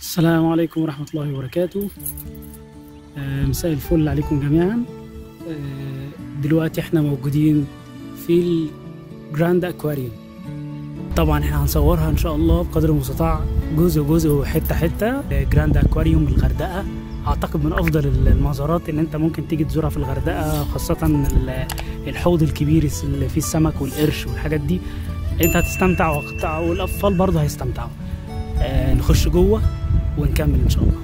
السلام عليكم ورحمة الله وبركاته آه، مساء الفل عليكم جميعا آه، دلوقتي احنا موجودين في الجراند اكواريوم طبعا احنا هنصورها ان شاء الله بقدر المستطاع جزء جزء وحته حته آه، جراند اكواريوم الغردقه اعتقد من افضل المزارات اللي انت ممكن تيجي تزورها في الغردقه خاصه ال- الحوض الكبير اللي فيه السمك والقرش والحاجات دي انت هتستمتع وقت- والاطفال برضه هيستمتعوا آه، نخش جوه ونكمل ان شاء الله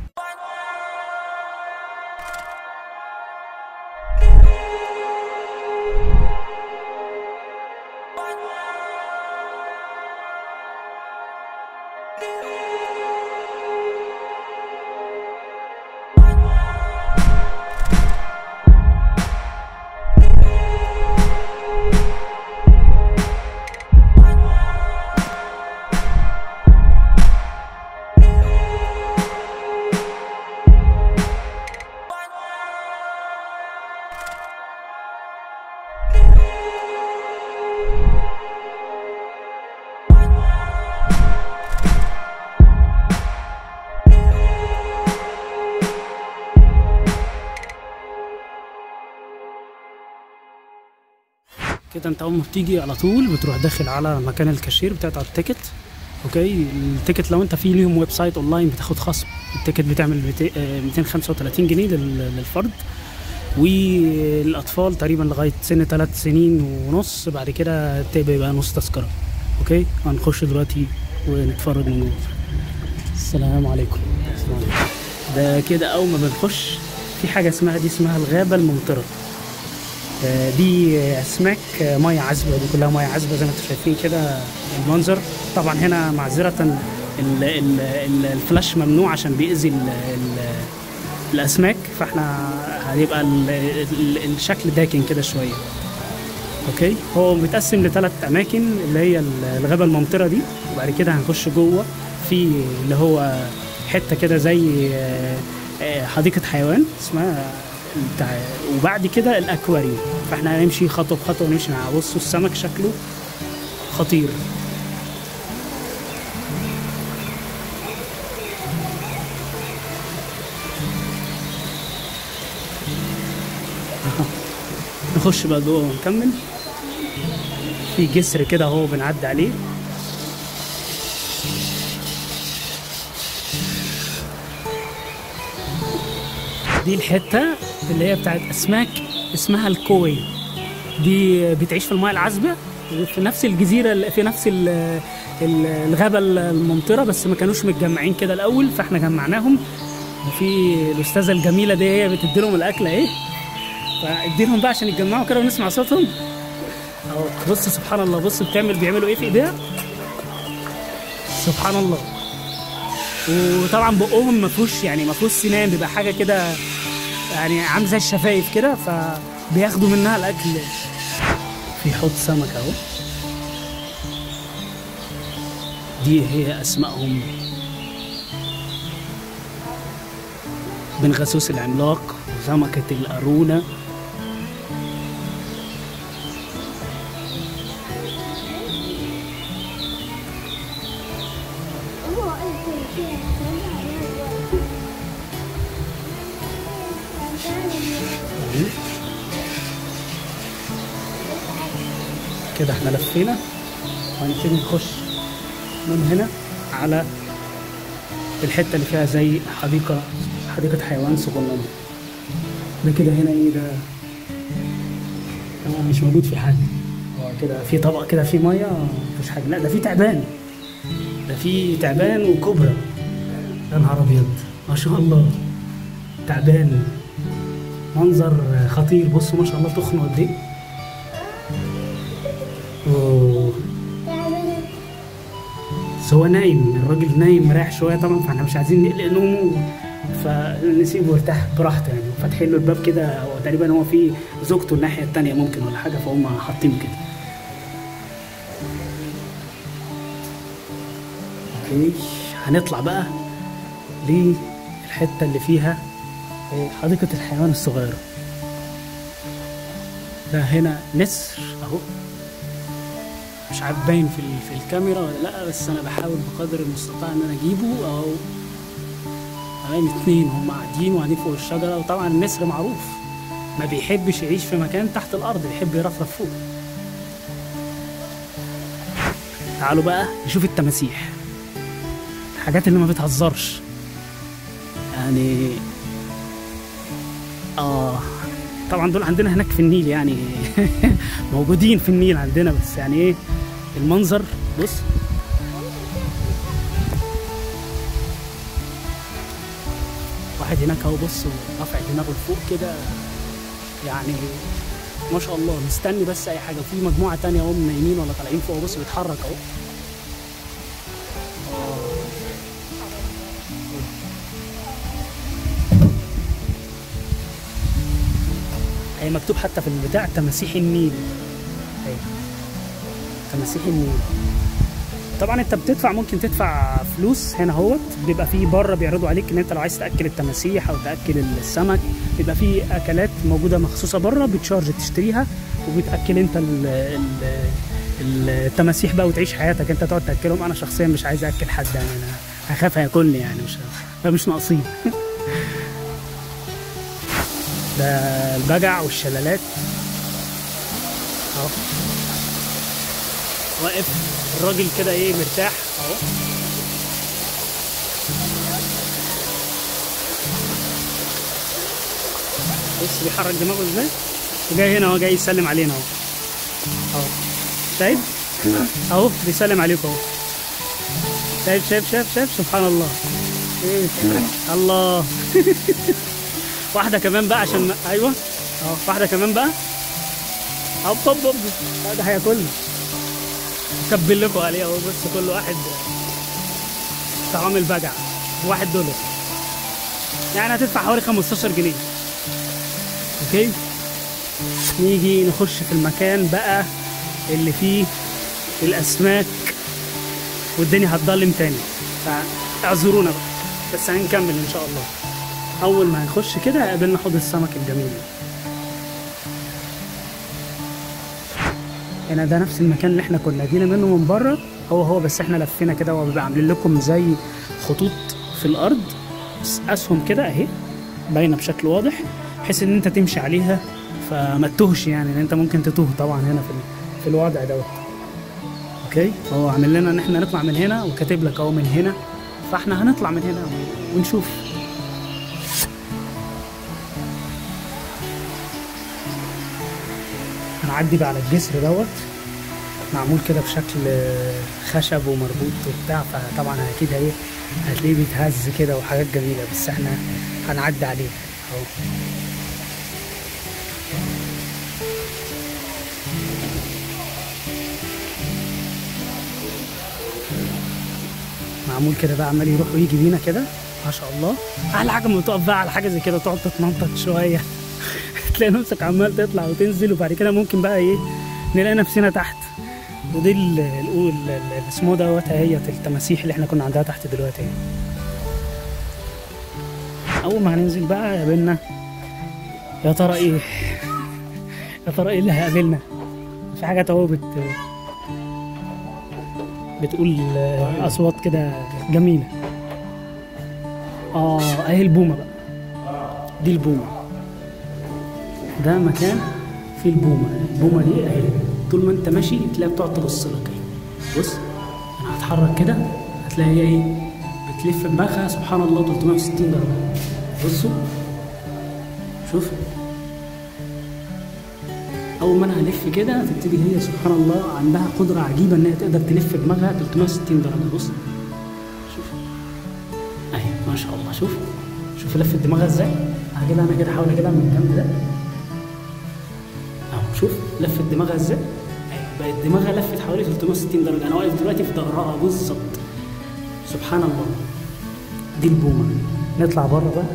كده انت اول ما بتيجي على طول بتروح داخل على مكان الكاشير بتقطع التيكت اوكي التيكت لو انت في ليهم ويب سايت اونلاين بتاخد خصم التيكت بتعمل بت- آه، 235 جنيه لل- للفرد والاطفال تقريبا لغايه سن ثلاث سنين ونص بعد كده بيبقى نص تذكره اوكي هنخش دلوقتي ونتفرج من جوه السلام عليكم السلام عليكم ده كده اول ما بنخش في حاجه اسمها دي اسمها الغابه الممطره آه، دي اسماك آه، ميه عذبه دي كلها ميه عذبه زي ما انتم شايفين كده المنظر طبعا هنا معذره ال- ال- ال- الفلاش ممنوع عشان بيأذي ال- ال- الاسماك فاحنا هيبقى ال- ال- الشكل داكن كده شويه اوكي هو متقسم لثلاث اماكن اللي هي ال- الغابه الممطره دي وبعد كده هنخش جوه في اللي هو حته كده زي آه، آه، حديقه حيوان اسمها بتاع وبعد كده الاكواريوم فاحنا هنمشي خطوه بخطوه ونمشي معاه بصوا السمك شكله خطير نخش بقى جوه ونكمل في جسر كده اهو بنعدي عليه دي الحته اللي هي بتاعت اسماك اسمها الكوي دي بتعيش في الماء العذبه في نفس الجزيره في نفس ال- ال- الغابه الممطره بس ما كانوش متجمعين كده الاول فاحنا جمعناهم وفي الاستاذه الجميله دي هي بتدي لهم الاكل اهي فاديلهم بقى عشان يتجمعوا كده ونسمع صوتهم اهو بص سبحان الله بص بتعمل بيعملوا ايه في ايديها سبحان الله وطبعا بقهم ما فيهوش يعني ما فيهوش سنان بيبقى حاجه كده يعني عامل زي الشفايف كده فبياخدوا منها الاكل في حوض سمك اهو دي هي اسمائهم بنغسوس العملاق وسمكة القارونة كده احنا لفينا وهنبتدي نخش من هنا على الحته اللي فيها زي حديقه حديقه حيوان صغننه ده كده هنا ايه ده طبعا مش موجود في حاجه هو كده في طبق كده فيه ميه مفيش حاجه لا ده في تعبان ده في تعبان وكوبرا يا نهار ابيض ما شاء الله تعبان منظر خطير بصوا ما شاء الله تخنوا قد ايه أوه. بس هو نايم الراجل نايم مريح شويه طبعا فاحنا مش عايزين نقلق نومه فنسيبه يرتاح براحته يعني فاتحين له الباب كده هو تقريبا هو في زوجته الناحيه التانيه ممكن ولا حاجه فهم حاطين كده اوكي هنطلع بقى للحته اللي فيها حديقه الحيوان الصغيره ده هنا نسر اهو مش عارف باين في ال- في الكاميرا ولا لا بس انا بحاول بقدر المستطاع ان انا اجيبه او تمام اتنين هم قاعدين وقاعدين فوق الشجره وطبعا النسر معروف ما بيحبش يعيش في مكان تحت الارض بيحب يرفرف فوق تعالوا بقى نشوف التماسيح الحاجات اللي ما بتهزرش يعني اه طبعا دول عندنا هناك في النيل يعني موجودين في النيل عندنا بس يعني ايه المنظر بص واحد هناك اهو بص رافع دماغه لفوق كده يعني ما شاء الله مستني بس اي حاجه في مجموعه تانية هم نايمين ولا طالعين فوق بص بيتحرك اهو هي مكتوب حتى في البتاع تماسيح النيل اهي تماسيح النيل طبعا انت بتدفع ممكن تدفع فلوس هنا اهوت بيبقى فيه بره بيعرضوا عليك ان انت لو عايز تاكل التماسيح او تاكل السمك بيبقى فيه اكلات موجوده مخصوصه بره بتشارج تشتريها وبتاكل انت ال ال التماسيح بقى وتعيش حياتك انت تقعد تاكلهم انا شخصيا مش عايز اكل حد يعني انا هخاف هياكلني يعني مش مش ناقصين ده البجع والشلالات اهو واقف الراجل كده ايه مرتاح اهو بص بيحرك دماغه ازاي وجاي هنا اهو جاي يسلم علينا اهو اهو شايف اهو بيسلم عليكم اهو شايف شايف شايف شايف سبحان الله ايه الله واحده كمان بقى عشان ايوه اهو واحده كمان بقى هوب هوب هوب لا ده هياكلنا كبل لكم عليه اهو بص كل واحد طعام البجع واحد دولار يعني هتدفع حوالي 15 جنيه اوكي نيجي نخش في المكان بقى اللي فيه الاسماك والدنيا هتضلم تاني فاعذرونا بقى بس هنكمل ان شاء الله اول ما هنخش كده قابلنا حوض السمك الجميل هنا ده نفس المكان اللي احنا كنا جينا منه من بره هو هو بس احنا لفينا كده وبيبقى عاملين لكم زي خطوط في الارض اسهم كده اهي باينه بشكل واضح بحيث ان انت تمشي عليها فما تتوهش يعني ان انت ممكن تتوه طبعا هنا في في الوضع دوت اوكي هو عامل لنا ان احنا نطلع من هنا وكاتب لك اهو من هنا فاحنا هنطلع من هنا ونشوف هنعدي بقى على الجسر دوت معمول كده بشكل خشب ومربوط وبتاع فطبعا اكيد ايه هتلاقيه بيتهز كده وحاجات جميله بس احنا هنعدي عليه اهو معمول كده بقى عمال يروح ويجي بينا كده ما شاء الله احلى حاجه لما تقف بقى على حاجه زي كده تقعد تتنطط شويه تلاقي نفسك عمال تطلع وتنزل وبعد كده ممكن بقى ايه نلاقي نفسنا تحت ودي ال اسمه دوت هي التماسيح اللي احنا كنا عندها تحت دلوقتي اول ما هننزل بقى قابلنا يا ترى ايه يا ترى ايه اللي هيقابلنا في حاجات اهو بت بتقول اصوات كده جميله اه اهي البومه بقى دي البومه ده مكان فيه البومه البومه دي اهي طول ما انت ماشي تلاقيها بتقعد تبص لك اهي بص انا هتحرك كده هتلاقي هي ايه بتلف دماغها سبحان الله 360 درجه بصوا شوف اول ما انا هلف كده تبتدي هي سبحان الله عندها قدره عجيبه ان هي تقدر تلف دماغها 360 درجه بص شوف اهي ما شاء الله شوف شوف لفت دماغها ازاي هجيبها انا كده احاول اجيبها من الجنب ده اهو شوف لفت دماغها ازاي بقت دماغها لفت حوالي 360 درجه انا واقف دلوقتي في ظهرها بالظبط سبحان الله دي البومه نطلع بره بقى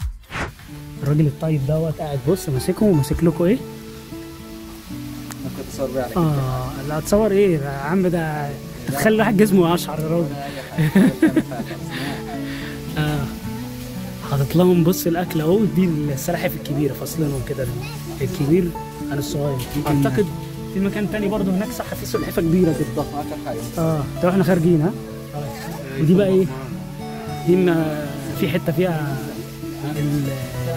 الراجل الطيب دوت قاعد بص ماسكهم وماسك لكم ايه تصور بيه على كده اه لا تصور ايه يا عم ده تخلي الواحد جسمه اشعر يا راجل اه حاطط لهم بص الاكل اهو دي السلاحف الكبيره فاصلينهم كده الكبير عن الصغير اعتقد في مكان تاني برضه هناك صح في سلحفه كبيره كده ضخم اخر حاجه اه طب احنا خارجين ها ودي بقى ايه دي ما في حته فيها ال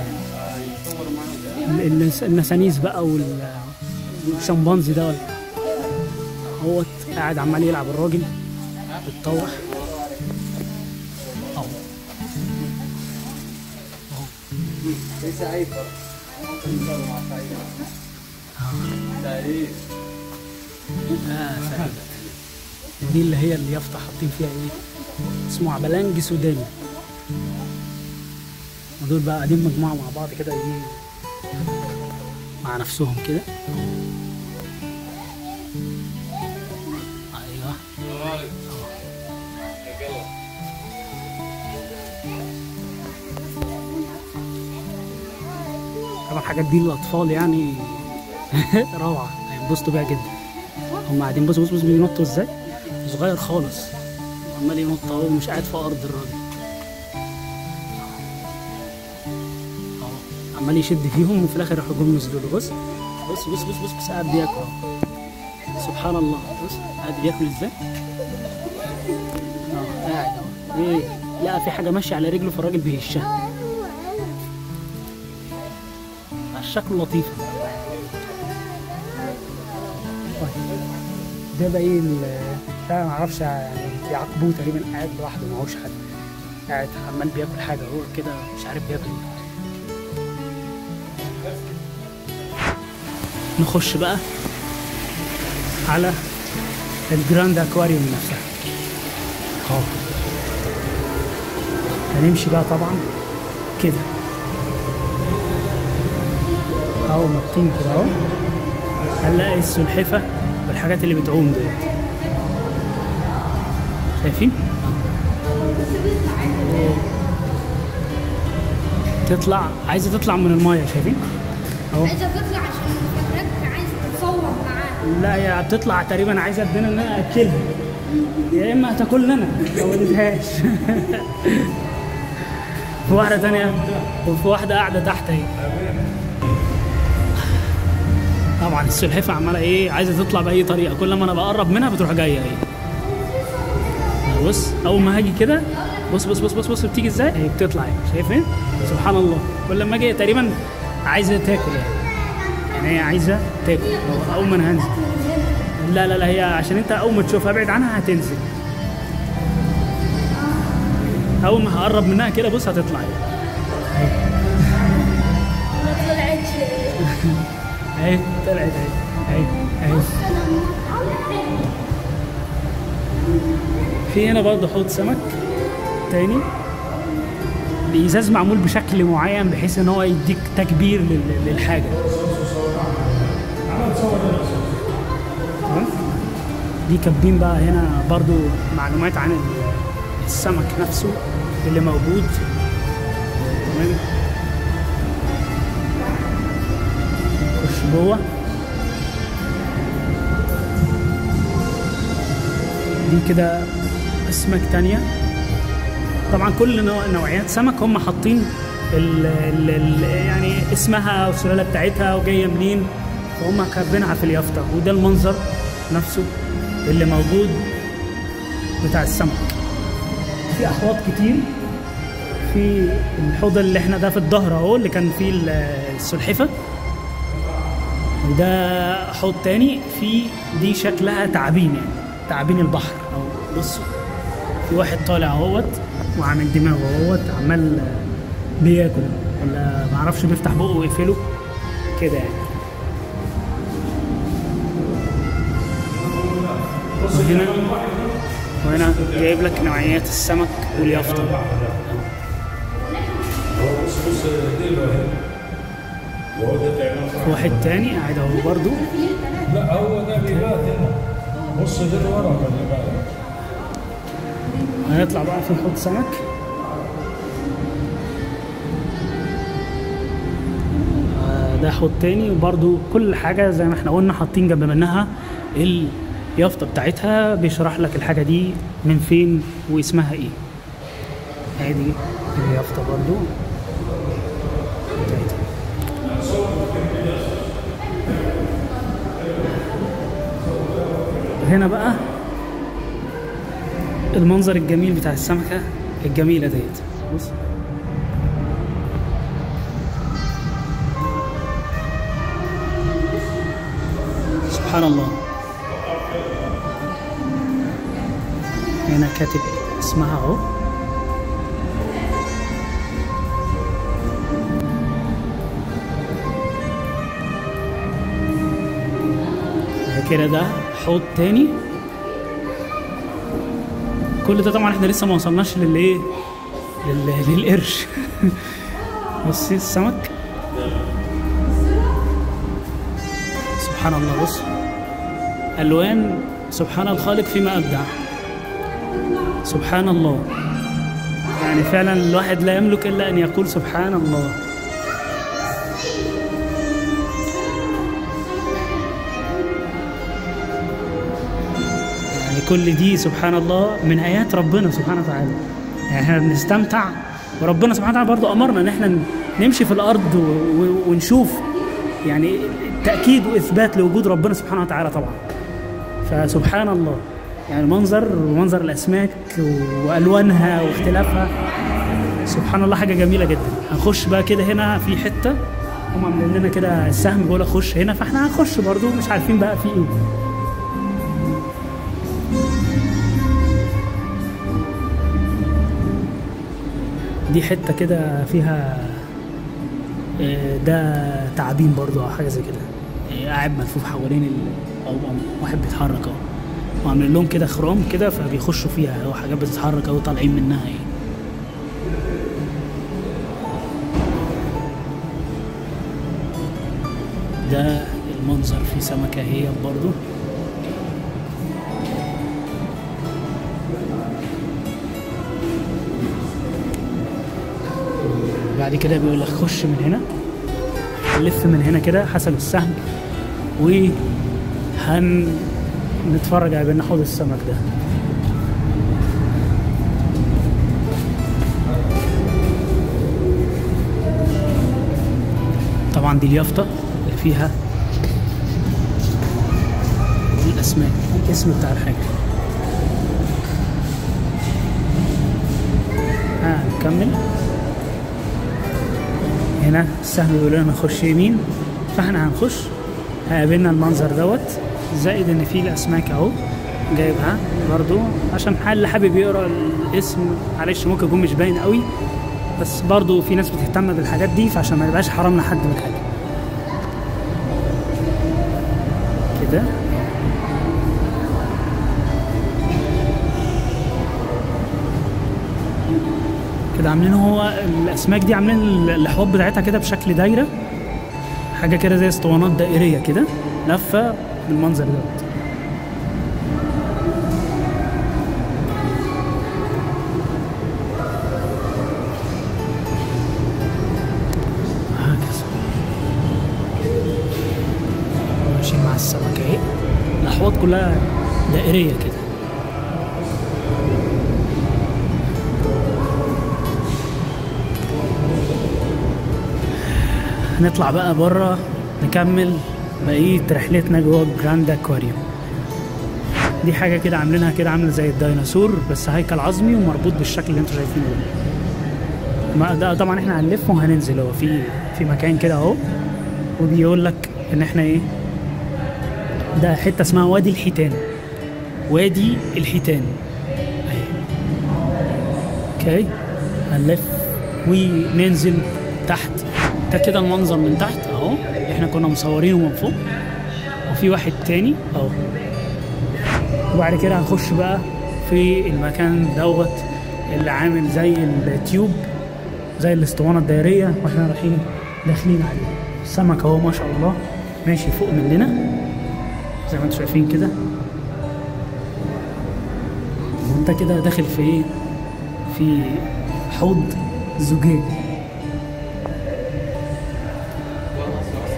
ال- ال- النسانيس بقى وال- والشمبانزي ده ولا هو قاعد عمال يلعب الراجل بتطوح اهو في سعيد برضه مع سعيد سعيد آه سعيد. دي اللي هي اليافطة حاطين فيها ايه اسمه عبلانج سوداني ودول بقى قاعدين مجموعة مع بعض كده ايه مع نفسهم كده ايوه طبعا الحاجات دي للاطفال يعني روعه هينبسطوا بيها جدا هم قاعدين بص بص بص بينطوا ازاي صغير خالص عمال ينط اهو مش قاعد في ارض الراجل أهو. عمال يشد فيهم وفي الاخر يروحوا جم ينزلوا له بص بص بص بص بص بص قاعد بياكل أهو. سبحان الله بص قاعد بياكل ازاي اه قاعد اهو ايه لا في حاجه ماشيه على رجله فالراجل بيهشها شكله لطيف طيب. ده بقى ايه ال- ده ما اعرفش يعني يعاقبوه تقريبا قاعد لوحده معهوش حد قاعد عمال بياكل حاجه هو كده مش عارف بياكل إيه. نخش بقى على الجراند اكواريوم نفسها اهو هنمشي بقى طبعا كده اهو نطين كده اهو هنلاقي السلحفه والحاجات اللي بتعوم ديت شايفين؟ تطلع عايزه تطلع من المايه شايفين؟ اهو عايزه تطلع عشان فاكراك عايزه تتصور معاه لا يا بتطلع تقريبا عايزه ادينا ان انا اكلها يا اما هتاكلنا انا لو ما اديتهاش في واحده تانية وفي واحده قاعده تحت اهي طبعا السلحفاه عماله ايه عايزه تطلع باي طريقه كل ما انا بقرب منها بتروح جايه اهي بص اول ما هاجي كده بص بص بص بص بص بتيجي ازاي هي بتطلع اهي شايفين سبحان الله كل ما اجي تقريبا عايزه تاكل يعني يعني هي عايزه تاكل أو اول ما انا هنزل لا لا لا هي عشان انت اول ما تشوفها ابعد عنها هتنزل اول ما هقرب منها كده بص هتطلع ما طلعتش اهي طلعت اهي اهي اهي في هنا برضه حوض سمك تاني الازاز معمول بشكل معين بحيث ان هو يديك تكبير لل- للحاجه تمام؟ دي كاتبين بقى هنا برضو معلومات عن ال- السمك نفسه اللي موجود تمام خش جوه دي كده اسماك تانية طبعا كل نوع نوعيات سمك هم حاطين ال ال ال يعني اسمها والسلاله بتاعتها وجايه منين فهم كاتبينها في اليافطه وده المنظر نفسه اللي موجود بتاع السمك في احواض كتير في الحوض اللي احنا ده في الظهر اهو اللي كان فيه ال- السلحفه وده حوض تاني في دي شكلها تعابين يعني تعابين البحر او بصوا في واحد طالع اهوت وعامل دماغه اهوت عمال بياكل ولا معرفش بيفتح بقه ويقفله كده يعني وهنا وهنا جايب لك نوعيات السمك واليافطه في واحد تاني قاعد اهو برضه لا هو ده بيبات هنا بص ده ورا خلي بالك هنطلع بقى في حوض سمك فده حوض تاني وبرده كل حاجه زي ما احنا قلنا حاطين جنب منها اليافطه بتاعتها بيشرح لك الحاجه دي من فين واسمها ايه ادي اليافطه برضو بتاعتها هنا بقى المنظر الجميل بتاع السمكة الجميلة ديت بص سبحان الله هنا كاتب اسمها اهو بعد كده ده حوض تاني كل ده طبعا احنا لسه ما وصلناش للايه لل- للقرش بصي السمك سبحان الله بص الوان سبحان الخالق فيما ابدع سبحان الله يعني فعلا الواحد لا يملك الا ان يقول سبحان الله يعني كل دي سبحان الله من ايات ربنا سبحانه وتعالى يعني احنا بنستمتع وربنا سبحانه وتعالى برضو امرنا ان احنا نمشي في الارض و- و- ونشوف يعني تاكيد واثبات لوجود ربنا سبحانه وتعالى طبعا فسبحان الله يعني منظر ومنظر الاسماك والوانها واختلافها سبحان الله حاجه جميله جدا هنخش بقى كده هنا في حته هم عاملين لنا كده السهم بيقول لك خش هنا فاحنا هنخش برضو مش عارفين بقى في ايه دي حته كده فيها آه، ده تعابين برضو او حاجه زي كده آه، قاعد ملفوف حوالين ال... او أو واحد بيتحرك اهو وعاملين لهم كده خرام كده فبيخشوا فيها او حاجات بتتحرك او طالعين منها يعني ده المنظر في سمكة هي برضو بعد كده بيقول لك خش من هنا لف من هنا كده حسب السهم و هن نتفرج على بين حوض السمك ده طبعا دي اليافطة اللي فيها الأسماء الاسم بتاع الحاجة ها نكمل هنا السهم بيقول لنا نخش يمين فاحنا هنخش هيقابلنا المنظر دوت زائد ان في الاسماك اهو جايبها برضو عشان اللي حابب يقرا الاسم معلش ممكن يكون مش باين قوي بس برضو في ناس بتهتم بالحاجات دي فعشان ما يبقاش حرام لحد من حاجه كده كده عاملين هو الاسماك دي عاملين الاحواض بتاعتها كده بشكل دايره حاجه كده زي اسطوانات دائريه كده لفه بالمنظر دوت هكذا ماشيين مع السمكة اهي الأحواض كلها دائرية كده هنطلع بقى بره نكمل بقية رحلتنا جوه الجراند اكواريوم دي حاجة كده عاملينها كده عاملة زي الديناصور بس هيكل عظمي ومربوط بالشكل اللي انتوا شايفينه ده ما ده طبعا احنا هنلف وهننزل هو في في مكان كده اهو وبيقول لك ان احنا ايه ده حته اسمها وادي الحيتان وادي الحيتان أهي. اوكي هنلف وننزل تحت ده كده المنظر من تحت اهو احنا كنا مصورينه من فوق وفي واحد تاني اهو وبعد كده هنخش بقى في المكان دوت اللي عامل زي التيوب زي الاسطوانه الدائريه واحنا رايحين داخلين عليه السمك اهو ما شاء الله ماشي فوق مننا زي ما انتم شايفين كده وانت كده داخل في ايه في حوض زجاجي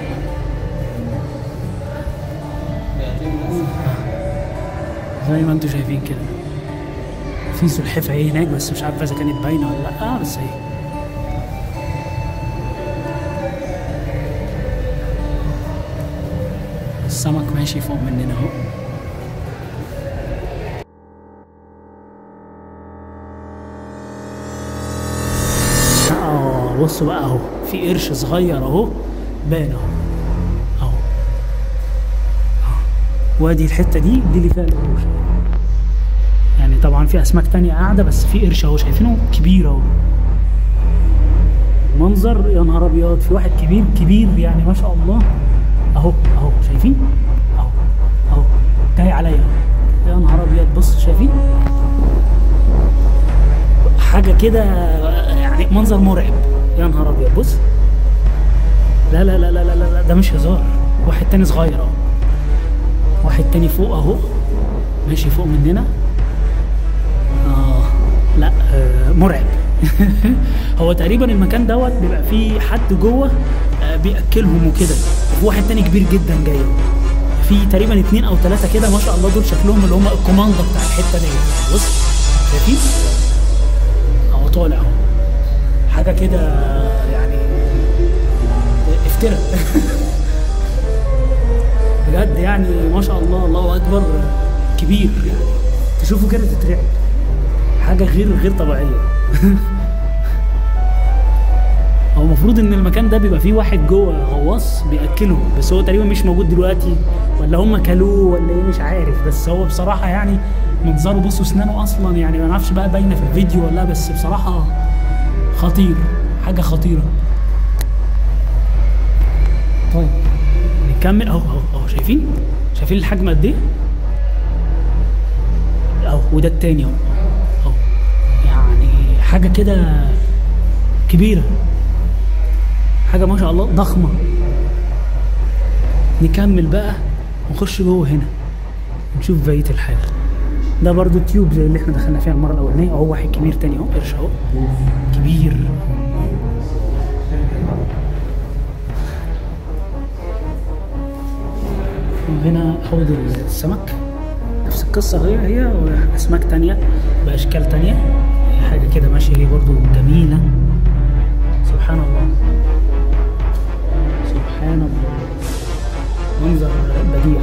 زي ما انتم شايفين كده في سلحفاه اهي هناك بس مش عارفه اذا كانت باينه ولا لا بس اهي السمك ماشي فوق مننا اهو اه بصوا بقى اهو في قرش صغير اهو بان اهو اهو أهو. وادي الحته دي دي اللي فيها القروش يعني طبعا في اسماك تانية قاعده بس في قرش اهو شايفينه كبير اهو منظر يا نهار ابيض في واحد كبير كبير يعني ما شاء الله اهو اهو شايفين اهو اهو جاي عليا أهو. يا نهار ابيض بص شايفين حاجه كده يعني منظر مرعب يا نهار ابيض بص لا لا لا لا لا لا ده مش هزار واحد تاني صغير اهو واحد تاني فوق اهو ماشي فوق مننا اه لا آه مرعب هو تقريبا المكان دوت بيبقى فيه حد جوه آه بياكلهم وكده وفي واحد تاني كبير جدا جاي في تقريبا اتنين او ثلاثه كده ما شاء الله دول شكلهم اللي هم الكوماندا بتاع الحته دي بص شايفين اهو طالع اهو حاجه كده يعني افتراء بجد يعني ما شاء الله الله اكبر كبير يعني تشوفه كده تترعب حاجه غير غير طبيعيه هو المفروض ان المكان ده بيبقى فيه واحد جوه غواص بياكله بس هو تقريبا مش موجود دلوقتي ولا هم كلوه ولا ايه مش عارف بس هو بصراحه يعني منظره بصوا اسنانه اصلا يعني ما نعرفش بقى باينه في الفيديو ولا لا بس بصراحه خطير حاجه خطيره طيب نكمل اهو اهو اهو شايفين شايفين الحجم قد ايه اهو وده التاني اهو اهو يعني حاجه كده كبيره حاجه ما شاء الله ضخمه نكمل بقى ونخش جوه هنا نشوف بقيه الحاجه ده برضو تيوب زي اللي احنا دخلنا فيها المره الاولانيه اهو واحد كبير تاني اهو قرش اهو كبير وهنا حوض السمك نفس القصة هي هي وأسماك تانية بأشكال تانية حاجة كده ماشية هي برضو جميلة سبحان الله سبحان الله منظر بديع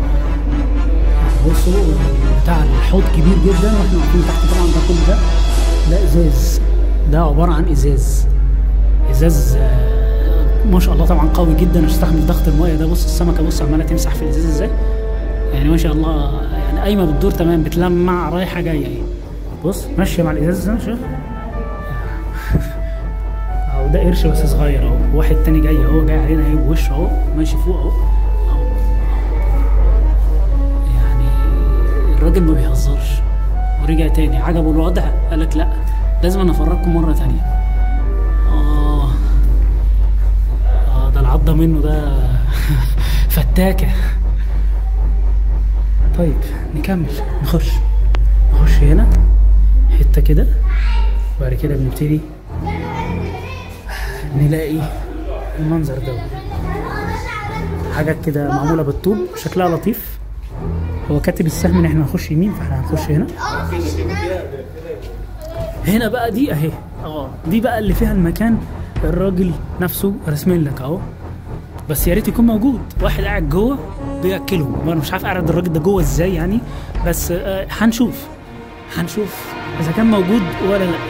بصوا بتاع الحوض كبير جدا واحنا واقفين تحت طبعا ده كل ده ده ازاز ده عبارة عن ازاز ازاز آه، ما شاء الله طبعا قوي جدا يستحمل ضغط المايه ده بص السمكه بص عماله تمسح في الازاز ازاي يعني ما شاء الله يعني قايمه بتدور تمام بتلمع رايحه جايه اهي بص ماشيه مع الازاز ده شوف اهو ده قرش بس صغير اهو واحد تاني جاي اهو جاي علينا اهي بوشه اهو ماشي فوق اهو أهو. يعني الراجل ما بيهزرش ورجع تاني عجبه الوضع قال لك لا لازم انا افرجكم مره تانيه اه اه ده العضه منه ده فتاكه طيب نكمل نخش نخش هنا حته كده وبعد كده بنبتدي نلاقي المنظر ده حاجات كده معموله بالطوب شكلها لطيف هو كاتب السهم ان احنا هنخش يمين فاحنا هنخش هنا هنا بقى دي اهي اه دي بقى اللي فيها المكان الراجل نفسه رسمين لك اهو بس يا ريت يكون موجود واحد قاعد جوه بياكلهم انا مش عارف قاعد الراجل ده جوه ازاي يعني بس آه، هنشوف هنشوف اذا كان موجود ولا لا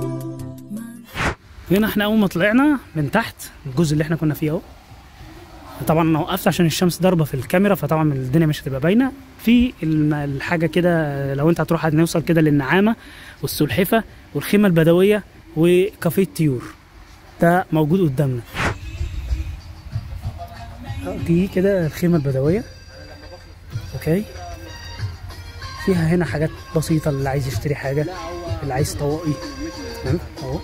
هنا احنا اول ما طلعنا من تحت الجزء اللي احنا كنا فيه اهو طبعا انا وقفت عشان الشمس ضاربه في الكاميرا فطبعا الدنيا مش هتبقى باينه في الم- الحاجه كده لو انت هتروح هنوصل كده للنعامه والسلحفه والخيمه البدويه وكافيه الطيور ده موجود قدامنا دي كده الخيمه البدويه اوكي فيها هنا حاجات بسيطه اللي عايز يشتري حاجه اللي عايز طواقي تمام اهو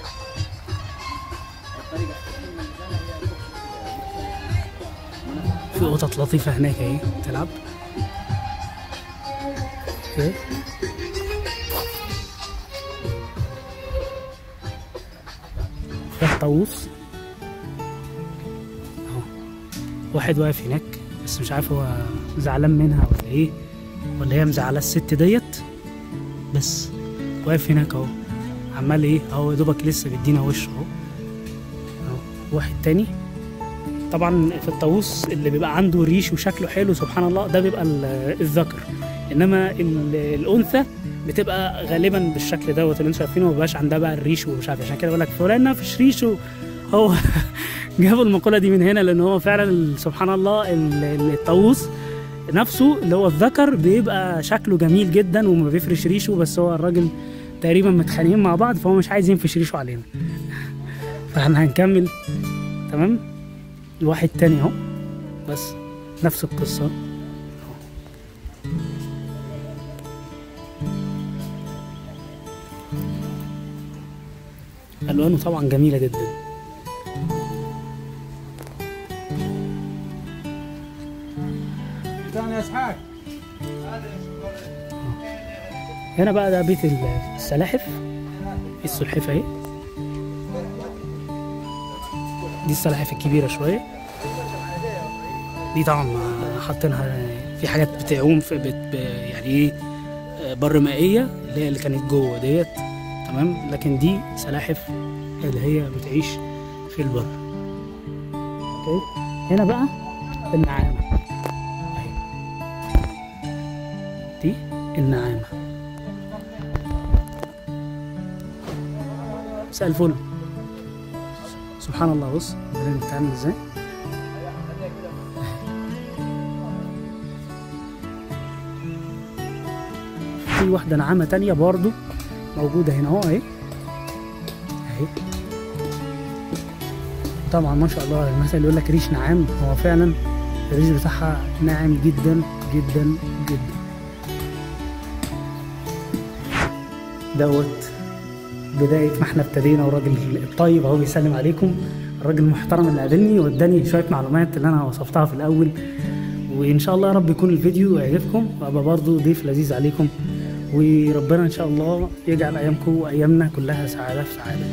في قطط لطيفة هناك اهي تلعب اوكي ده طاووس اهو واحد واقف هناك بس مش عارف هو زعلان منها ولا ايه ولا هي مزعلة الست ديت بس واقف هناك اهو عمال ايه اهو يا دوبك لسه بيدينا وشه اهو اهو واحد تاني طبعا في الطاووس اللي بيبقى عنده ريش وشكله حلو سبحان الله ده بيبقى ال- الذكر انما ال- الانثى بتبقى غالبا بالشكل دوت اللي انتم شايفينه ما بيبقاش عندها بقى الريش ومش عارف عشان كده بقول لك فلان ما فيش ريش و- هو جابوا المقوله دي من هنا لان هو فعلا ال- سبحان الله ال- ال- الطاووس نفسه اللي هو الذكر بيبقى شكله جميل جدا وما بيفرش ريشه بس هو الراجل تقريبا متخانقين مع بعض فهو مش عايز ينفش ريشه علينا فاحنا هنكمل تمام واحد تاني اهو بس نفس القصة ألوانه طبعا جميلة جدا ثاني اسحاق هنا بقى ده بيت السلاحف السلحفة اهي دي السلاحف الكبيرة شوية دي طبعا حاطينها في حاجات بتعوم في بت ب- يعني ايه آه، بر مائية اللي هي اللي كانت جوه ديت تمام لكن دي سلاحف اللي هي بتعيش في البر اوكي هنا بقى النعامة أهي. دي النعامة مساء الفل سبحان الله بص البرنامج بتعمل ازاي في واحدة نعامة تانية برضو موجودة هنا اهو اهي اهي طبعا ما شاء الله المثل اللي يقول لك ريش نعام هو فعلا الريش بتاعها ناعم جدا جدا جدا دوت بداية ما احنا ابتدينا والراجل الطيب اهو بيسلم عليكم الراجل المحترم اللي قابلني واداني شوية معلومات اللي انا وصفتها في الاول وان شاء الله يا رب يكون الفيديو يعجبكم وابقى برضه ضيف لذيذ عليكم وربنا ان شاء الله يجعل ايامكم وايامنا كلها سعادة في سعادة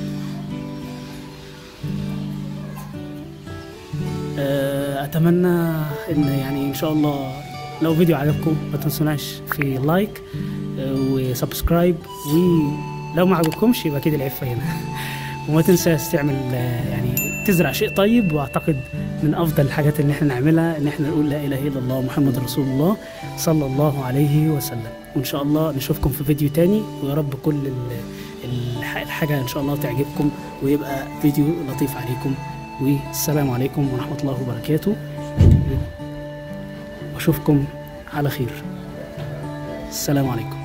آه، اتمنى ان يعني ان شاء الله لو فيديو عجبكم ما تنسوناش في لايك آه، وسبسكرايب ولو ما عجبكمش يبقى كده العيب هنا وما تنساش تعمل آه، يعني تزرع شيء طيب واعتقد من افضل الحاجات اللي احنا نعملها ان احنا نقول لا اله الا الله محمد رسول الله صلى الله عليه وسلم وان شاء الله نشوفكم في فيديو تاني ويا رب كل ال- الح- الحاجه ان شاء الله تعجبكم ويبقى فيديو لطيف عليكم والسلام عليكم ورحمه الله وبركاته واشوفكم على خير السلام عليكم